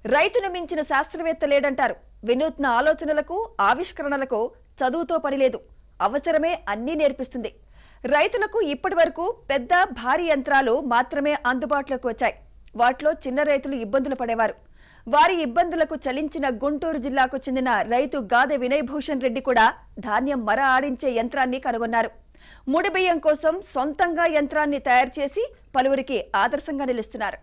రైతును మించిన శాస్త్రవేత్త లేడంటారు వినూత్న ఆలోచనలకు ఆవిష్కరణలకు చదువుతో పని లేదు అవసరమే అన్నీ నేర్పిస్తుంది రైతులకు ఇప్పటి వరకు పెద్ద భారీ యంత్రాలు మాత్రమే అందుబాటులోకి వచ్చాయి వాటిలో చిన్న రైతులు ఇబ్బందులు పడేవారు వారి ఇబ్బందులకు చలించిన గుంటూరు జిల్లాకు చెందిన రైతు గాదె వినయ్ భూషణ్ రెడ్డి కూడా ధాన్యం మర ఆడించే యంత్రాన్ని కనుగొన్నారు ముడి బియ్యం కోసం సొంతంగా యంత్రాన్ని తయారు చేసి పలువురికి ఆదర్శంగా నిలుస్తున్నారు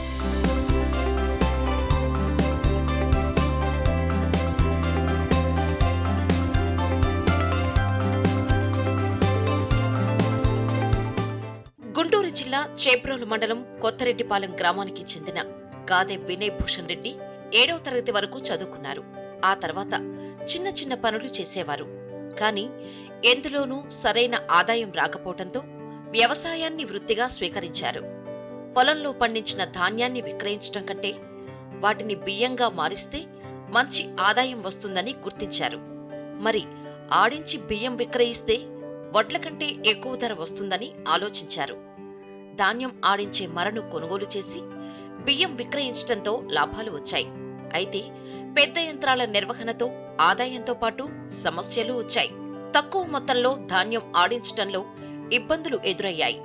గుంటూరు జిల్లా చేబ్రోలు మండలం కొత్తరెడ్డిపాలెం గ్రామానికి చెందిన గాదె వినయ్ భూషణ్ రెడ్డి ఏడవ తరగతి వరకు చదువుకున్నారు ఆ తర్వాత చిన్న చిన్న పనులు చేసేవారు కానీ ఎందులోనూ సరైన ఆదాయం రాకపోవడంతో వ్యవసాయాన్ని వృత్తిగా స్వీకరించారు పొలంలో పండించిన ధాన్యాన్ని విక్రయించడం కంటే వాటిని బియ్యంగా మారిస్తే మంచి ఆదాయం వస్తుందని గుర్తించారు మరి ఆడించి బియ్యం విక్రయిస్తే వడ్ల కంటే ఎక్కువ ధర వస్తుందని ఆలోచించారు ధాన్యం ఆడించే మరను కొనుగోలు చేసి బియ్యం విక్రయించడంతో లాభాలు వచ్చాయి అయితే పెద్ద యంత్రాల నిర్వహణతో ఆదాయంతో పాటు సమస్యలు వచ్చాయి తక్కువ మొత్తంలో ధాన్యం ఆడించటంలో ఇబ్బందులు ఎదురయ్యాయి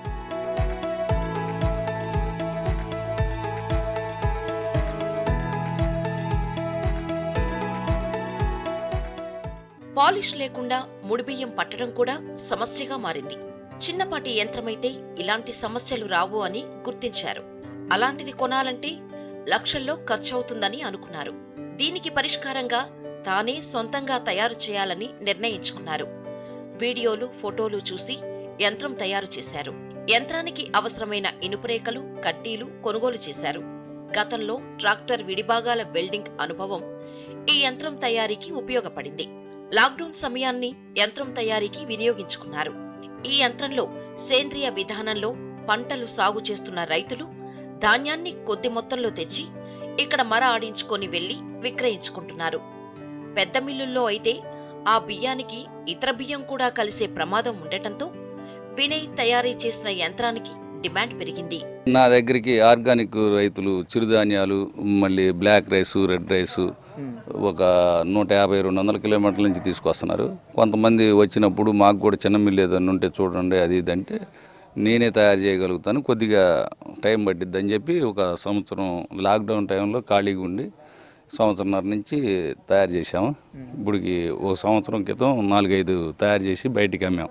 పాలిష్ లేకుండా ముడిబియ్యం పట్టడం కూడా సమస్యగా మారింది చిన్నపాటి యంత్రమైతే ఇలాంటి సమస్యలు రావు అని గుర్తించారు అలాంటిది కొనాలంటే లక్షల్లో ఖర్చవుతుందని అనుకున్నారు దీనికి పరిష్కారంగా తానే సొంతంగా తయారు చేయాలని నిర్ణయించుకున్నారు వీడియోలు ఫోటోలు చూసి యంత్రం తయారు చేశారు యంత్రానికి అవసరమైన ఇనుపరేఖలు కడ్డీలు కొనుగోలు చేశారు గతంలో ట్రాక్టర్ విడిభాగాల వెల్డింగ్ అనుభవం ఈ యంత్రం తయారీకి ఉపయోగపడింది లాక్డౌన్ సమయాన్ని యంత్రం తయారీకి వినియోగించుకున్నారు ఈ యంత్రంలో సేంద్రియ విధానంలో పంటలు సాగు చేస్తున్న రైతులు ధాన్యాన్ని కొద్ది మొత్తంలో తెచ్చి ఇక్కడ మర ఆడించుకొని వెళ్లి విక్రయించుకుంటున్నారు పెద్ద మిల్లుల్లో అయితే ఆ బియ్యానికి ఇతర బియ్యం కూడా కలిసే ప్రమాదం ఉండటంతో వినయ్ తయారీ చేసిన యంత్రానికి డిమాండ్ పెరిగింది నా దగ్గరికి ఆర్గానిక్ రైతులు చిరుధాన్యాలు మళ్ళీ బ్లాక్ రైస్ రెడ్ రైస్ ఒక నూట యాభై రెండు వందల కిలోమీటర్ల నుంచి తీసుకొస్తున్నారు కొంతమంది వచ్చినప్పుడు మాకు కూడా చిన్న మిల్లు ఏదైనా ఉంటే చూడండి అది ఇది అంటే నేనే తయారు చేయగలుగుతాను కొద్దిగా టైం పట్టిద్ది అని చెప్పి ఒక సంవత్సరం లాక్డౌన్ టైంలో ఖాళీగా ఉండి సంవత్సరంన్నర నుంచి తయారు చేసాము ఇప్పటికి ఒక సంవత్సరం క్రితం నాలుగైదు తయారు చేసి బయటికి అమ్మాం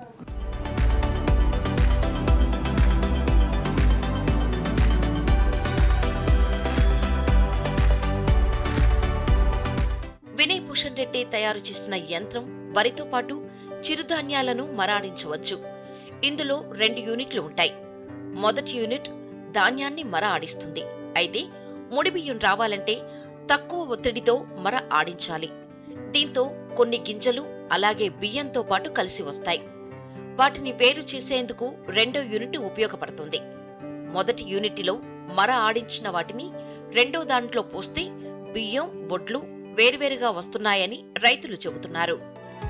వినయ్ భూషణ్ రెడ్డి తయారు చేసిన యంత్రం వరితో పాటు చిరుధాన్యాలను మరాడించవచ్చు ఇందులో రెండు యూనిట్లు ఉంటాయి మొదటి యూనిట్ ధాన్యాన్ని మర ఆడిస్తుంది అయితే ముడి బియ్యం రావాలంటే తక్కువ ఒత్తిడితో మర ఆడించాలి దీంతో కొన్ని గింజలు అలాగే బియ్యంతో పాటు కలిసి వస్తాయి వాటిని వేరు చేసేందుకు రెండో యూనిట్ ఉపయోగపడుతుంది మొదటి యూనిట్లో మర ఆడించిన వాటిని రెండో దాంట్లో పోస్తే బియ్యం వడ్లు వేరువేరుగా వస్తున్నాయని రైతులు చెబుతున్నారు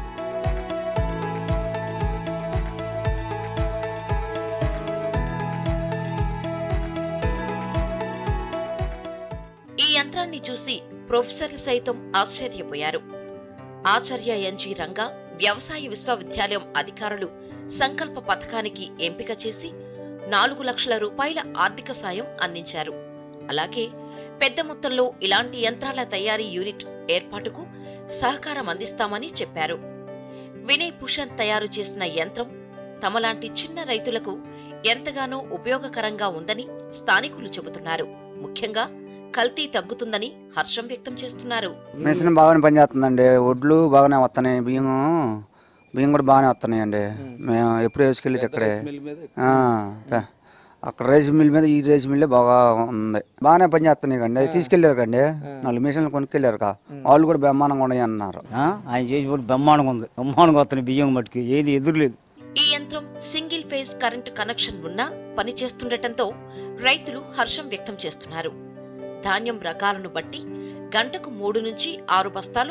ఈ యంత్రాన్ని చూసి ప్రొఫెసర్లు సైతం ఆశ్చర్యపోయారు ఆచార్య ఎన్జి రంగా వ్యవసాయ విశ్వవిద్యాలయం అధికారులు సంకల్ప పథకానికి ఎంపిక చేసి నాలుగు లక్షల రూపాయల ఆర్థిక సాయం అందించారు అలాగే పెద్ద మొత్తంలో ఇలాంటి యంత్రాల తయారీ యూనిట్ ఏర్పాటుకు సహకారం అందిస్తామని చెప్పారు వినయ్ భూషణ్ తయారు చేసిన యంత్రం తమలాంటి చిన్న రైతులకు ఎంతగానో ఉపయోగకరంగా ఉందని స్థానికులు చెబుతున్నారు ముఖ్యంగా కల్తీ తగ్గుతుందని హర్షం వ్యక్తం చేస్తున్నారు మెషిన్ బాగానే పనిచేస్తుందండి వడ్లు బాగానే వస్తున్నాయి బియ్యం బియ్యం కూడా బాగానే వస్తున్నాయండి మేము ఎప్పుడు వేసుకెళ్ళేది ఇక్కడే ఆ, ప- అక్కడ రైస్ మిల్ మీద ఈ రైస్ మిల్లే బాగా ఉంది బాగానే పనిచేస్తున్నాయి కండి తీసుకెళ్ళారు కండి నాలుగు మిషన్లు కొనుక్కెళ్ళారు కా వాళ్ళు కూడా బ్రహ్మాండంగా ఉన్నాయి అన్నారు ఆ, ఆయన చేసి బ్రహ్మాండంగా ఉంది బ్రహ్మాండంగా వస్తున్నాయి బియ్యం మట్టుకి ఏది ఎదురులేదు ఈ యంత్రం సింగిల్ ఫేజ్ కరెంటు కనెక్షన్ ఉన్నా పనిచేస్తుండటంతో రైతులు హర్షం వ్యక్తం చేస్తున్నారు ధాన్యం రకాలను బట్టి గంటకు మూడు నుంచి ఆరు బస్తాలు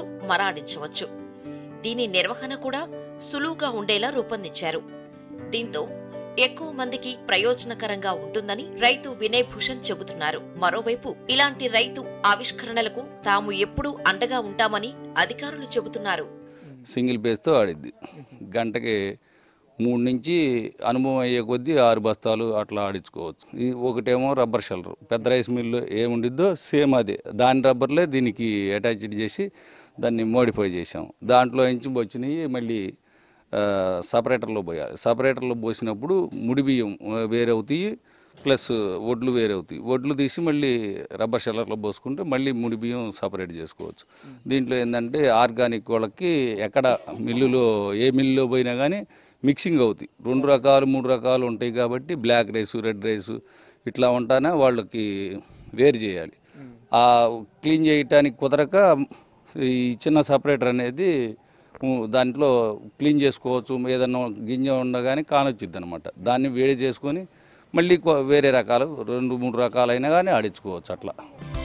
మరాడించవచ్చు దీని నిర్వహణ కూడా సులువుగా ఉండేలా రూపొందించారు దీంతో ఎక్కువ మందికి ప్రయోజనకరంగా ఉంటుందని రైతు వినయ్ భూషణ్ చెబుతున్నారు మరోవైపు ఇలాంటి రైతు ఆవిష్కరణలకు తాము ఎప్పుడూ అండగా ఉంటామని అధికారులు చెబుతున్నారు సింగిల్ పేజ్తో ఆడిద్ది గంటకి మూడు నుంచి అనుభవం అయ్యే కొద్దీ ఆరు బస్తాలు అట్లా ఆడించుకోవచ్చు ఇది ఒకటేమో రబ్బర్ షెల్లర్ పెద్ద రైస్ మిల్లు ఏముండిద్దో సేమ్ అదే దాని రబ్బర్లే దీనికి అటాచ్డ్ చేసి దాన్ని మోడిఫై చేసాం దాంట్లో నుంచి వచ్చినవి మళ్ళీ ఆ, సపరేటర్లో పోయాలి సపరేటర్లో పోసినప్పుడు ముడి బియ్యం ఆ, వేరే అవుతాయి ప్లస్ వడ్లు వేరే అవుతాయి వడ్లు తీసి మళ్ళీ రబ్బర్ షెల్లర్లో పోసుకుంటే మళ్ళీ ముడి బియ్యం సపరేట్ చేసుకోవచ్చు దీంట్లో ఏంటంటే ఆర్గానిక్ వాళ్ళకి ఎక్కడ మిల్లులో ఏ మిల్లులో పోయినా కానీ మిక్సింగ్ అవుతాయి రెండు రకాలు మూడు రకాలు ఉంటాయి కాబట్టి బ్లాక్ రైస్ రెడ్ రైస్ ఇట్లా ఉంటానే వాళ్ళకి వేరు చేయాలి ఆ క్లీన్ చేయటానికి కుదరక ఈ చిన్న సపరేటర్ అనేది ఉ, దాంట్లో క్లీన్ చేసుకోవచ్చు ఏదన్నా గింజ ఉండగానే కానొచ్చిద్ది అనమాట దాన్ని వేడి చేసుకొని మళ్ళీ కొ- వేరే రకాలు రెండు మూడు రకాలైనా కానీ ఆడించుకోవచ్చు అట్లా